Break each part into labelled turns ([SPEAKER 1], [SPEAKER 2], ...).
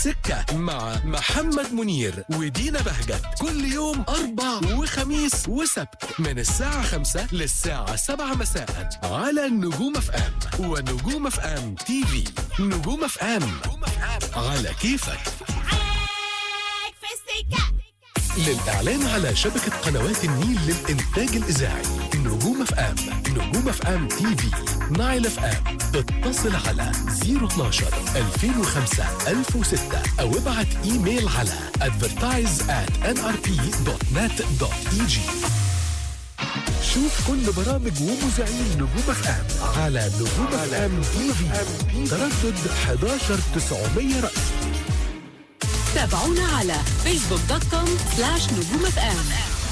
[SPEAKER 1] السكة مع محمد منير ودينا بهجت كل يوم أربع وخميس وسبت من الساعة خمسة للساعة سبعة مساء على نجوم اف ام ونجوم اف ام تي في نجوم اف ام على كيفك
[SPEAKER 2] معاك في السكة
[SPEAKER 1] للإعلان على شبكة قنوات النيل للإنتاج الإذاعي نجوم اف ام نجوم اف ام تي في نايل اف ام اتصل على 012 2005 1006 أو ابعت إيميل على advertise at nrp.net.eg شوف كل برامج ومذيعين نجوم اف ام على نجوم اف ام تي في تردد 11 900 رأس
[SPEAKER 3] تابعونا على فيسبوك دوت كوم سلاش نجوم اف ام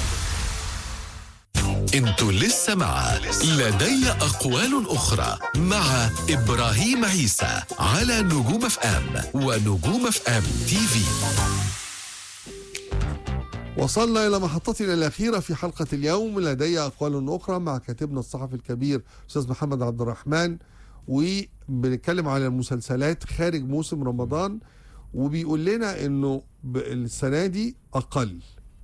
[SPEAKER 1] انتوا لسه مع لدي أقوال أخرى مع إبراهيم عيسى على نجوم اف ام ونجوم اف ام تي في
[SPEAKER 4] وصلنا إلى محطتنا الأخيرة في حلقة اليوم لدي أقوال أخرى مع كاتبنا الصحفي الكبير أستاذ محمد عبد الرحمن وبنتكلم على المسلسلات خارج موسم رمضان وبيقول لنا إنه ب- السنة دي أقل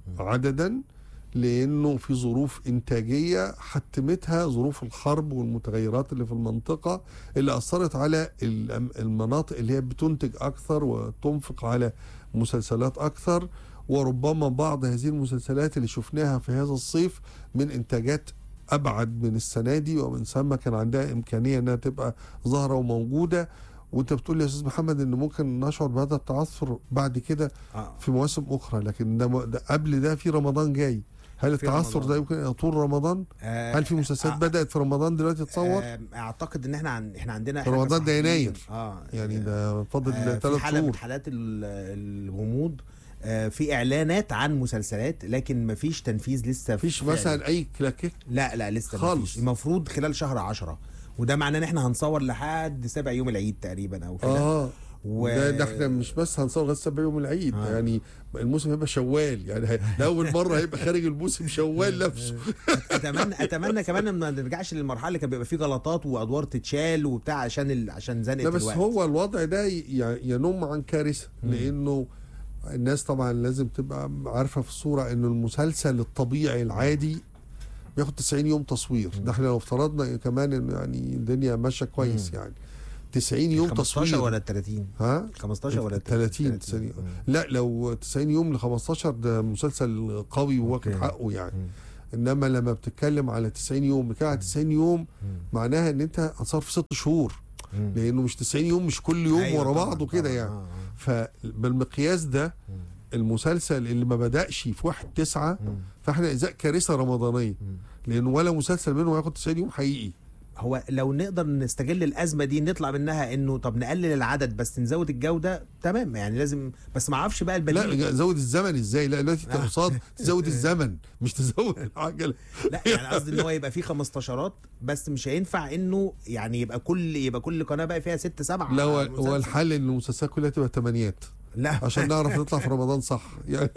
[SPEAKER 4] عددا لأنه في ظروف إنتاجية حتمتها ظروف الحرب والمتغيرات اللي في المنطقة اللي أثرت على الأم- المناطق اللي هي بتنتج أكثر وتنفق على مسلسلات أكثر وربما بعض هذه المسلسلات اللي شفناها في هذا الصيف من انتاجات ابعد من السنه دي ومن ثم كان عندها امكانيه انها تبقى ظاهره وموجوده وانت بتقول لي يا استاذ محمد ان ممكن نشعر بهذا التعثر بعد كده
[SPEAKER 5] آه.
[SPEAKER 4] في مواسم اخرى لكن ده, م- ده قبل ده في رمضان جاي هل
[SPEAKER 5] في
[SPEAKER 4] التعثر
[SPEAKER 5] رمضان.
[SPEAKER 4] ده يمكن يطول رمضان؟
[SPEAKER 5] آه،
[SPEAKER 4] هل في مسلسلات
[SPEAKER 5] آه،
[SPEAKER 4] بدات في رمضان دلوقتي تتصور؟
[SPEAKER 5] آه، اعتقد ان احنا عن... احنا عندنا
[SPEAKER 4] في رمضان ده
[SPEAKER 5] كصحفيين-
[SPEAKER 4] يناير.
[SPEAKER 5] اه
[SPEAKER 4] يعني ده فاضل
[SPEAKER 5] آه، في
[SPEAKER 4] ثلاث
[SPEAKER 5] حاله من
[SPEAKER 4] شهور
[SPEAKER 5] حالات ال- الغموض آه، في اعلانات عن مسلسلات لكن مفيش تنفيذ لسه
[SPEAKER 4] مفيش
[SPEAKER 5] فعلي.
[SPEAKER 4] مثلا اي كلاكيك
[SPEAKER 5] لا لا لسه
[SPEAKER 4] خالص.
[SPEAKER 5] مفيش المفروض خلال شهر عشرة وده معناه ان احنا هنصور لحد سابع يوم العيد تقريبا او كده
[SPEAKER 4] اه
[SPEAKER 5] و-
[SPEAKER 4] ده, ده احنا مش بس هنصور لغايه سبع يوم العيد
[SPEAKER 5] آه.
[SPEAKER 4] يعني الموسم هيبقى شوال يعني هي- ده اول مره هيبقى خارج الموسم شوال نفسه
[SPEAKER 5] اتمنى اتمنى كمان ان ما نرجعش للمرحله اللي كان بيبقى فيه غلطات وادوار تتشال وبتاع عشان ال... عشان زنقه
[SPEAKER 4] لا بس
[SPEAKER 5] الوقت
[SPEAKER 4] هو الوضع ده ي- ينم عن كارثه لانه الناس طبعا لازم تبقى عارفه في الصوره انه المسلسل الطبيعي العادي بياخد 90 يوم تصوير ده احنا لو افترضنا كمان انه يعني الدنيا ماشيه كويس يعني 90 يوم
[SPEAKER 5] 15
[SPEAKER 4] تصوير
[SPEAKER 5] ولا 30
[SPEAKER 4] ها
[SPEAKER 5] 15 ولا
[SPEAKER 4] 30 90 لا لو 90 يوم ل 15 ده مسلسل قوي وواخد
[SPEAKER 5] أوكي.
[SPEAKER 4] حقه يعني انما لما بتتكلم على 90 يوم بتتكلم على 90 يوم معناها ان انت هتصور في ست شهور لانه مش 90 يوم مش كل يوم
[SPEAKER 5] أيوة
[SPEAKER 4] ورا
[SPEAKER 5] طبعاً،
[SPEAKER 4] بعضه كده
[SPEAKER 5] طبعاً.
[SPEAKER 4] يعني
[SPEAKER 5] آه، آه.
[SPEAKER 4] فبالمقياس ده المسلسل اللي ما بدأش في واحد تسعة فاحنا ازاء كارثة رمضانية لانه ولا مسلسل منهم هياخد 90 يوم حقيقي
[SPEAKER 5] هو لو نقدر نستغل الازمه دي نطلع منها انه طب نقلل العدد بس نزود الجوده تمام يعني لازم بس ما اعرفش بقى البديل
[SPEAKER 4] لا زود الزمن ازاي لا دلوقتي انت قصاد تزود الزمن مش تزود العجله
[SPEAKER 5] لا يعني قصدي ان هو يبقى فيه 15 بس مش هينفع انه يعني يبقى كل يبقى كل قناه بقى فيها ست سبع
[SPEAKER 4] لا هو-
[SPEAKER 5] مسلسل.
[SPEAKER 4] هو الحل ان المسلسلات كلها تبقى ثمانيات
[SPEAKER 5] لا
[SPEAKER 4] عشان نعرف نطلع في رمضان صح يعني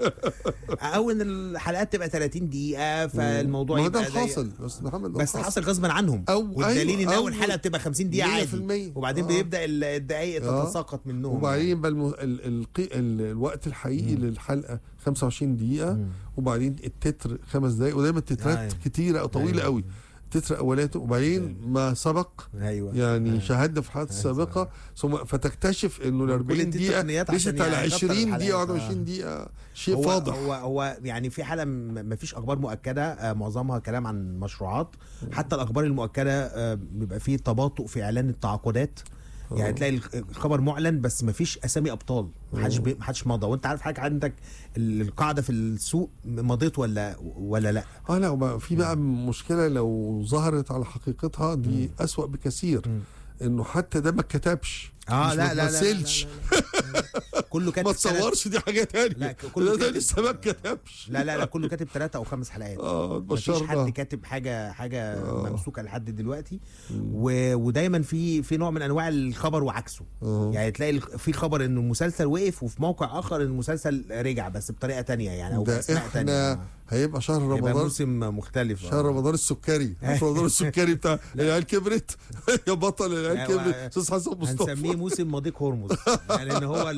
[SPEAKER 5] او ان الحلقات تبقى 30 دقيقه فالموضوع
[SPEAKER 4] ما هو ده
[SPEAKER 5] يبقى ضيق.
[SPEAKER 4] الحاصل بس محمد ده
[SPEAKER 5] بس
[SPEAKER 4] الحاصل.
[SPEAKER 5] حصل غصبا عنهم
[SPEAKER 4] أو-
[SPEAKER 5] والدليل ان
[SPEAKER 4] أيوة،
[SPEAKER 5] اول
[SPEAKER 4] أو-
[SPEAKER 5] حلقه بتبقى 50 دقيقه
[SPEAKER 4] 100%
[SPEAKER 5] عادي وبعدين
[SPEAKER 4] آه.
[SPEAKER 5] بيبدا ال- الدقائق
[SPEAKER 4] آه.
[SPEAKER 5] تتساقط منهم
[SPEAKER 4] وبعدين بقى الم... ال... ال... ال... الوقت الحقيقي للحلقه 25 دقيقه وبعدين التتر خمس دقائق ودايما التترات
[SPEAKER 5] أيوة.
[SPEAKER 4] كتيره او طويله
[SPEAKER 5] أيوة.
[SPEAKER 4] قوي تتر اولات وبعدين ما سبق
[SPEAKER 5] ايوه
[SPEAKER 4] يعني شاهدنا في الحلقات السابقه ثم فتكتشف انه ال 40
[SPEAKER 5] دي
[SPEAKER 4] دقيقه
[SPEAKER 5] تقنيات عشان
[SPEAKER 4] ليست على
[SPEAKER 5] يكتر
[SPEAKER 4] 20 دقيقه
[SPEAKER 5] الحلقات.
[SPEAKER 4] و 20
[SPEAKER 5] آه.
[SPEAKER 4] دقيقه شيء
[SPEAKER 5] هو
[SPEAKER 4] فاضح
[SPEAKER 5] هو هو يعني في حاله ما فيش اخبار مؤكده آه، معظمها كلام عن مشروعات حتى الاخبار المؤكده آه، بيبقى فيه تباطؤ في اعلان التعاقدات يعني تلاقي الخبر معلن بس ما فيش اسامي ابطال ما حدش بي- ما حدش مضى وانت عارف حاجه عندك ال- القاعده في السوق مضيت ولا ولا لا
[SPEAKER 4] اه لا وبقى في بقى مشكله لو ظهرت على حقيقتها دي اسوأ بكثير انه حتى ده ما اتكتبش
[SPEAKER 5] اه
[SPEAKER 4] مش
[SPEAKER 5] لا
[SPEAKER 4] ما
[SPEAKER 5] لا لا, لا,
[SPEAKER 4] تمثلش.
[SPEAKER 5] لا, لا, لا. كله كاتب
[SPEAKER 4] ما
[SPEAKER 5] تلات-
[SPEAKER 4] تصورش دي حاجه تانية
[SPEAKER 5] لا،
[SPEAKER 4] لا
[SPEAKER 5] كله
[SPEAKER 4] ده, ده
[SPEAKER 5] كاتب-
[SPEAKER 4] لسه ما اتكتبش
[SPEAKER 5] لا لا لا كله كاتب ثلاثة او خمس حلقات
[SPEAKER 4] اه
[SPEAKER 5] مفيش
[SPEAKER 4] اتبشرنا
[SPEAKER 5] حد كاتب حاجه حاجه ممسوكه لحد دلوقتي و... ودايما في في نوع من انواع الخبر وعكسه
[SPEAKER 4] آه.
[SPEAKER 5] يعني تلاقي الخ- في خبر ان المسلسل وقف وفي موقع اخر ان المسلسل رجع بس بطريقه تانية يعني او
[SPEAKER 4] ده
[SPEAKER 5] باسماء تانية
[SPEAKER 4] احنا هيبقى شهر
[SPEAKER 5] يبقى
[SPEAKER 4] رمضان
[SPEAKER 5] موسم مختلف
[SPEAKER 4] شهر رمضان السكري عارف رمضان السكري بتاع العيال كبرت يا بطل العيال
[SPEAKER 5] لا،
[SPEAKER 4] كبرت
[SPEAKER 5] و-
[SPEAKER 4] استاذ حسن مصطفى
[SPEAKER 5] هنسميه موسم مضيق هرمز يعني ان هو ال- ال-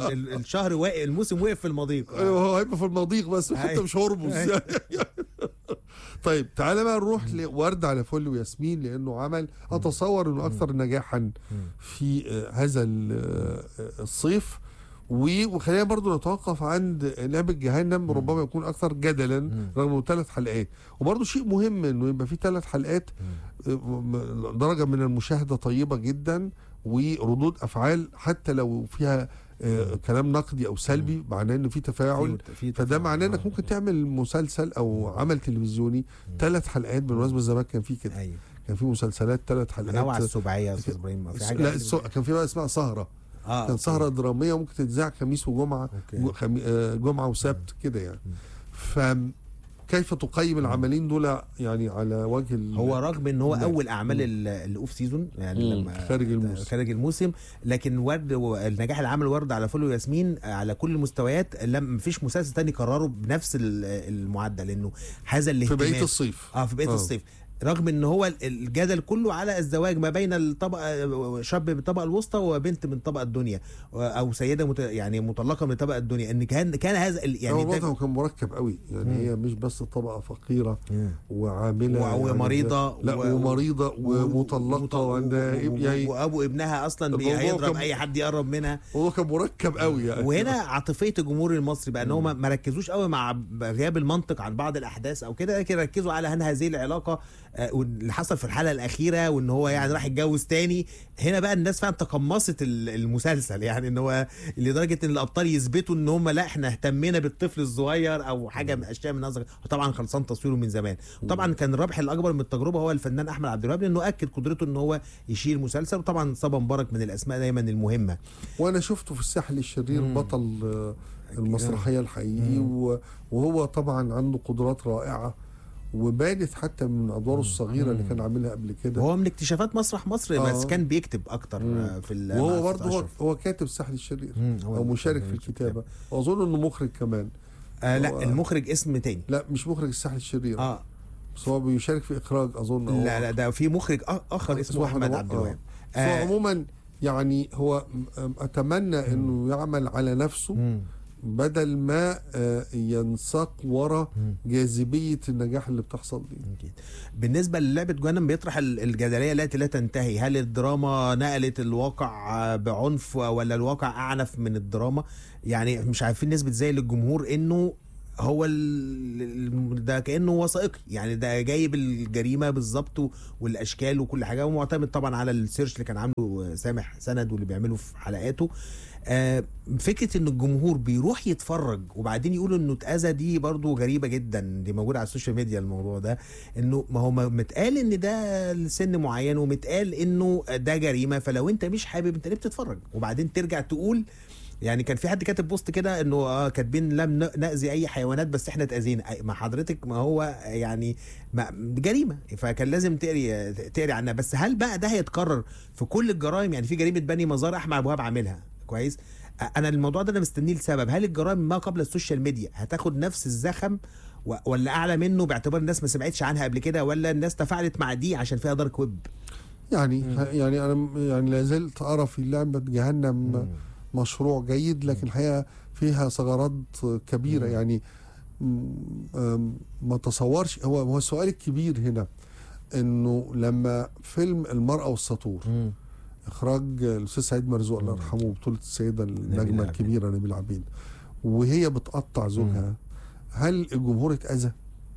[SPEAKER 5] الشهر واقف الموسم وقف في المضيق
[SPEAKER 4] ايوه هو هيبقى في المضيق بس حتى
[SPEAKER 5] أيوة.
[SPEAKER 4] مش هرمز
[SPEAKER 5] أيوة.
[SPEAKER 4] يعني طيب تعالى بقى نروح لورد على فل وياسمين لانه عمل اتصور انه اكثر نجاحا في آه، هذا ال- آه، الصيف و- وخلينا برضو نتوقف عند لعبة جهنم ربما يكون أكثر جدلا رغم انه ثلاث حلقات وبرضو شيء مهم إنه يبقى في ثلاث حلقات آه، م- درجة من المشاهدة طيبة جدا وردود أفعال حتى لو فيها آه، كلام نقدي أو سلبي معناه إن في تفاعل
[SPEAKER 5] في- في
[SPEAKER 4] فده
[SPEAKER 5] تفاعل.
[SPEAKER 4] معناه انك
[SPEAKER 5] آه.
[SPEAKER 4] ممكن تعمل مسلسل او عمل تلفزيوني ثلاث حلقات بالمناسبه زمان كان في كده
[SPEAKER 5] ايوه
[SPEAKER 4] كان في مسلسلات ثلاث حلقات
[SPEAKER 5] نوع السبعيه يا استاذ ابراهيم في حاجه
[SPEAKER 4] لا السو... كان في بقى اسمها سهره
[SPEAKER 5] اه
[SPEAKER 4] كان
[SPEAKER 5] أوكي.
[SPEAKER 4] سهره دراميه ممكن تتذاع خميس وجمعه
[SPEAKER 5] أوكي.
[SPEAKER 4] جو- خمي... آه، جمعه وسبت كده يعني فكيف تقيم العملين دول يعني على وجه ال...
[SPEAKER 5] هو رغم ان هو
[SPEAKER 4] لا.
[SPEAKER 5] اول اعمال ال- الاوف سيزون يعني
[SPEAKER 4] مم.
[SPEAKER 5] لما
[SPEAKER 4] خارج الموسم.
[SPEAKER 5] خارج الموسم لكن ورد النجاح اللي عمل ورد على فول وياسمين على كل المستويات لم مفيش مسلسل تاني كرره بنفس ال- المعدل لانه هذا
[SPEAKER 4] في
[SPEAKER 5] الاهتمام
[SPEAKER 4] بقيه الصيف
[SPEAKER 5] اه في بقيه
[SPEAKER 4] آه.
[SPEAKER 5] الصيف رغم ان هو الجدل كله على الزواج ما بين الطبقه شاب من الطبقه الوسطى وبنت من الطبقه الدنيا او سيده مت يعني مطلقه من الطبقه الدنيا ان كان كان هذا ال-
[SPEAKER 4] يعني
[SPEAKER 5] يعني
[SPEAKER 4] الوضع كان مركب قوي يعني هي مش بس طبقه فقيره وعامله
[SPEAKER 5] و-
[SPEAKER 4] يعني
[SPEAKER 5] ومريضة
[SPEAKER 4] لا
[SPEAKER 5] و-
[SPEAKER 4] ومريضه ومطلقه وعندها
[SPEAKER 5] و- و-
[SPEAKER 4] يعني
[SPEAKER 5] وابو ابنها اصلا بي-
[SPEAKER 4] الموضوع
[SPEAKER 5] هيضرب
[SPEAKER 4] كان-
[SPEAKER 5] اي حد يقرب منها
[SPEAKER 4] هو كان مركب قوي يعني
[SPEAKER 5] وهنا عاطفيه الجمهور المصري بقى ان هم ما ركزوش قوي مع غياب المنطق عن بعض الاحداث او كده لكن ركزوا على ان هذه العلاقه آه، واللي حصل في الحلقه الاخيره وان هو يعني راح يتجوز تاني هنا بقى الناس فعلا تقمصت ال- المسلسل يعني ان هو لدرجه ان الابطال يثبتوا ان هم لا احنا اهتمينا بالطفل الصغير او حاجه من اشياء من نظر وطبعا خلصان تصويره من زمان وطبعا كان الربح الاكبر من التجربه هو الفنان احمد عبد الوهاب لانه اكد قدرته ان هو يشيل مسلسل وطبعا صبا مبارك من الاسماء دايما المهمه
[SPEAKER 4] وانا شفته في الساحل الشرير بطل آه، المسرحيه الحقيقي و- وهو طبعا عنده قدرات رائعه وبانت حتى من ادواره الصغيره اللي كان عاملها قبل كده
[SPEAKER 5] وهو من اكتشافات مسرح مصر
[SPEAKER 4] آه.
[SPEAKER 5] بس كان بيكتب اكتر آه، في ال- مع
[SPEAKER 4] وهو
[SPEAKER 5] أستاذ
[SPEAKER 4] برضه هو,
[SPEAKER 5] أشرف.
[SPEAKER 4] هو كاتب الساحل الشرير
[SPEAKER 5] مم، هو
[SPEAKER 4] او مشارك في
[SPEAKER 5] المخرج
[SPEAKER 4] الكتابه واظن انه مخرج كمان
[SPEAKER 5] آه
[SPEAKER 4] هو-
[SPEAKER 5] لا المخرج اسم تاني
[SPEAKER 4] لا مش مخرج الساحل الشرير
[SPEAKER 5] اه
[SPEAKER 4] بس هو بيشارك في اخراج اظن أو-
[SPEAKER 5] لا لا ده في مخرج آ- اخر اسمه احمد
[SPEAKER 4] آه.
[SPEAKER 5] عبد الوهاب
[SPEAKER 4] بس هو عموما يعني هو م- اتمنى انه يعمل على نفسه
[SPEAKER 5] مم.
[SPEAKER 4] بدل ما آه، ينساق ورا جاذبيه النجاح اللي بتحصل دي
[SPEAKER 5] أكيد. بالنسبه للعبه جهنم بيطرح ال- الجدليه التي لا تنتهي هل الدراما نقلت الواقع آه، بعنف ولا الواقع اعنف من الدراما يعني مش عارفين نثبت زي للجمهور انه هو ال- ال- ده كانه وثائقي يعني ده جايب الجريمه بالظبط و- والاشكال وكل حاجه ومعتمد طبعا على السيرش اللي كان عامله سامح سند واللي بيعمله في حلقاته آه، فكره ان الجمهور بيروح يتفرج وبعدين يقولوا انه اتاذى دي برضو غريبه جدا دي موجوده على السوشيال ميديا الموضوع ده انه ما هو م- متقال ان ده لسن معين ومتقال انه ده جريمه فلو انت مش حابب انت ليه بتتفرج وبعدين ترجع تقول يعني كان في حد كاتب بوست كده انه اه كاتبين لم ن- ناذي اي حيوانات بس احنا اتاذينا أي- ما حضرتك ما هو يعني ما جريمه فكان لازم تقري تقري عنها بس هل بقى ده هيتكرر في كل الجرائم يعني في جريمه بني مزار احمد ابو وهاب عاملها كويس أ- انا الموضوع ده انا مستنيه لسبب هل الجرائم ما قبل السوشيال ميديا هتاخد نفس الزخم و- ولا اعلى منه باعتبار الناس ما سمعتش عنها قبل كده ولا الناس تفاعلت مع دي عشان فيها دارك ويب
[SPEAKER 4] يعني يعني انا م- يعني لا زلت ارى في لعبه جهنم مشروع جيد لكن الحقيقه فيها ثغرات كبيره يعني م- أم، ما تصورش هو هو السؤال الكبير هنا انه لما فيلم المراه والسطور اخراج الاستاذ سعيد مرزوق الله يرحمه بطوله السيده النجمه
[SPEAKER 5] عبيد.
[SPEAKER 4] الكبيره نبيل عبيد وهي بتقطع زوجها هل الجمهور اتاذى؟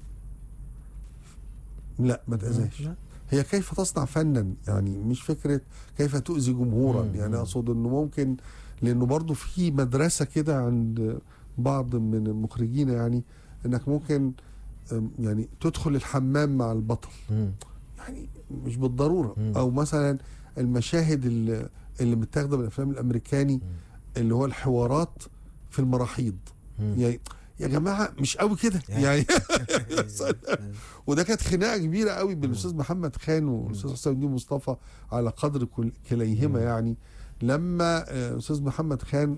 [SPEAKER 4] لا ما اتاذاش
[SPEAKER 5] لا.
[SPEAKER 4] هي كيف تصنع فنا يعني مش فكره كيف تؤذي جمهورا
[SPEAKER 5] مم.
[SPEAKER 4] يعني اقصد انه ممكن لانه برضو في مدرسه كده عند بعض من المخرجين يعني انك ممكن أم، يعني تدخل الحمام مع البطل
[SPEAKER 5] مم.
[SPEAKER 4] يعني مش بالضروره
[SPEAKER 5] مم.
[SPEAKER 4] او مثلا المشاهد اللي, اللي متاخده من الافلام الامريكاني اللي هو الحوارات في المراحيض
[SPEAKER 5] مم.
[SPEAKER 4] يعني يا جماعه مش قوي كده
[SPEAKER 5] يعني-
[SPEAKER 4] يعني وده كانت خناقه كبيره قوي بين الاستاذ محمد خان والاستاذ حسام الدين مصطفى على قدر كل- كليهما يعني لما آه، الاستاذ محمد خان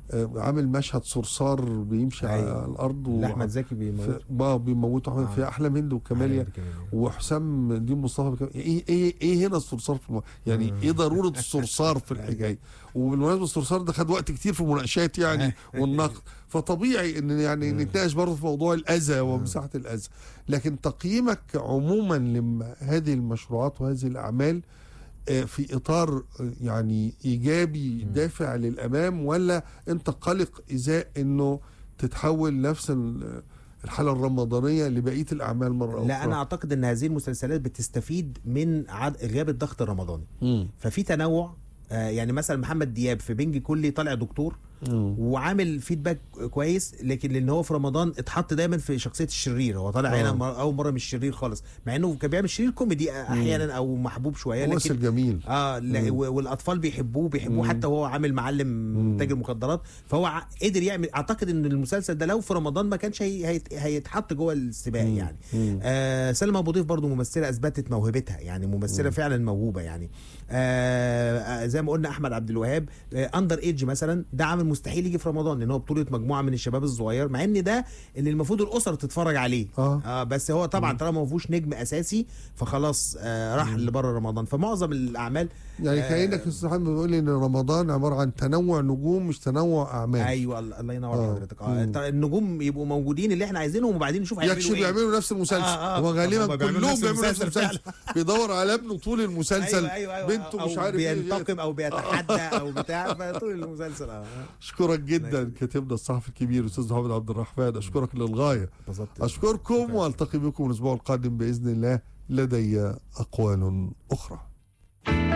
[SPEAKER 4] آه، عامل مشهد صرصار بيمشي
[SPEAKER 5] أيوة.
[SPEAKER 4] على الارض
[SPEAKER 5] اللي
[SPEAKER 4] و-
[SPEAKER 5] احمد زكي بيموت
[SPEAKER 4] في اه بيموتوا أحمد
[SPEAKER 5] آه.
[SPEAKER 4] في احلام هند وكماليا وحسام الدين مصطفى بك- ايه ايه ايه هنا الصرصار في الم... يعني ايه ضروره الصرصار في الحكايه وبالمناسبه الصرصار ده خد وقت كتير في المناقشات يعني والنقد فطبيعي ان يعني نتناقش برضه في موضوع الاذى ومساحه الاذى لكن تقييمك عموما لهذه المشروعات وهذه الاعمال آه، في اطار آه، يعني ايجابي دافع للامام ولا انت قلق ازاء انه تتحول نفس ال- الحاله الرمضانيه لبقيه الاعمال مره اخرى
[SPEAKER 5] لا انا اعتقد ان هذه المسلسلات بتستفيد من عد... غياب الضغط الرمضاني
[SPEAKER 4] مم.
[SPEAKER 5] ففي تنوع آه، يعني مثلا محمد دياب في بنج كلي طالع دكتور
[SPEAKER 4] مم.
[SPEAKER 5] وعامل فيدباك كويس لكن لان هو في رمضان اتحط دايما في شخصيه الشرير هو طالع
[SPEAKER 4] آه.
[SPEAKER 5] هنا مر- اول مره مش شرير خالص مع انه كان بيعمل شرير كوميدي احيانا او محبوب شويه لكن
[SPEAKER 4] ممثل جميل
[SPEAKER 5] اه لا و- والاطفال بيحبوه بيحبوه
[SPEAKER 4] مم.
[SPEAKER 5] حتى وهو عامل معلم
[SPEAKER 4] مم.
[SPEAKER 5] تاجر مخدرات فهو ع- قدر يعمل اعتقد ان المسلسل ده لو في رمضان ما كانش هي... هيت... هيتحط جوه السباق
[SPEAKER 4] مم.
[SPEAKER 5] يعني
[SPEAKER 4] مم.
[SPEAKER 5] آه سلمى ابو ضيف برضو ممثله اثبتت موهبتها يعني ممثله فعلا موهوبه يعني آه آه، زي ما قلنا احمد عبد الوهاب آه اندر ايدج مثلا ده عامل مستحيل يجي في رمضان لان هو بطوله مجموعه من الشباب الصغير مع ان ده اللي المفروض الاسر تتفرج عليه
[SPEAKER 4] آه.
[SPEAKER 5] آه بس هو طبعا طالما ما فيهوش نجم اساسي فخلاص آه راح لبره رمضان فمعظم الاعمال
[SPEAKER 4] يعني
[SPEAKER 5] آه،
[SPEAKER 4] كانك يا استاذ محمد بتقول لي ان رمضان عباره عن تنوع نجوم مش تنوع اعمال
[SPEAKER 5] ايوه الله الله ينور
[SPEAKER 4] آه.
[SPEAKER 5] حضرتك اه
[SPEAKER 4] مم.
[SPEAKER 5] انت النجوم يبقوا موجودين اللي احنا عايزينهم وبعدين نشوف هيعملوا
[SPEAKER 4] يكشف
[SPEAKER 5] ايه
[SPEAKER 4] يعملوا نفس المسلسل
[SPEAKER 5] آه، آه.
[SPEAKER 4] هو غالبا
[SPEAKER 5] هم بيعملوا
[SPEAKER 4] كلهم
[SPEAKER 5] نفس
[SPEAKER 4] بيعملوا نفس
[SPEAKER 5] المسلسل
[SPEAKER 4] المسلسل بيدور على ابنه طول المسلسل
[SPEAKER 5] أيوة أيوة أيوة
[SPEAKER 4] بنته
[SPEAKER 5] أو
[SPEAKER 4] مش عارف ايه
[SPEAKER 5] بينتقم او بيتحدى او بتاع فطول المسلسل اه
[SPEAKER 4] اشكرك جدا كاتبنا الصحفي الكبير استاذ محمد عبد الرحمن اشكرك للغايه
[SPEAKER 5] اتبسطت
[SPEAKER 4] اشكركم والتقي بكم الاسبوع القادم باذن الله لدي اقوال اخرى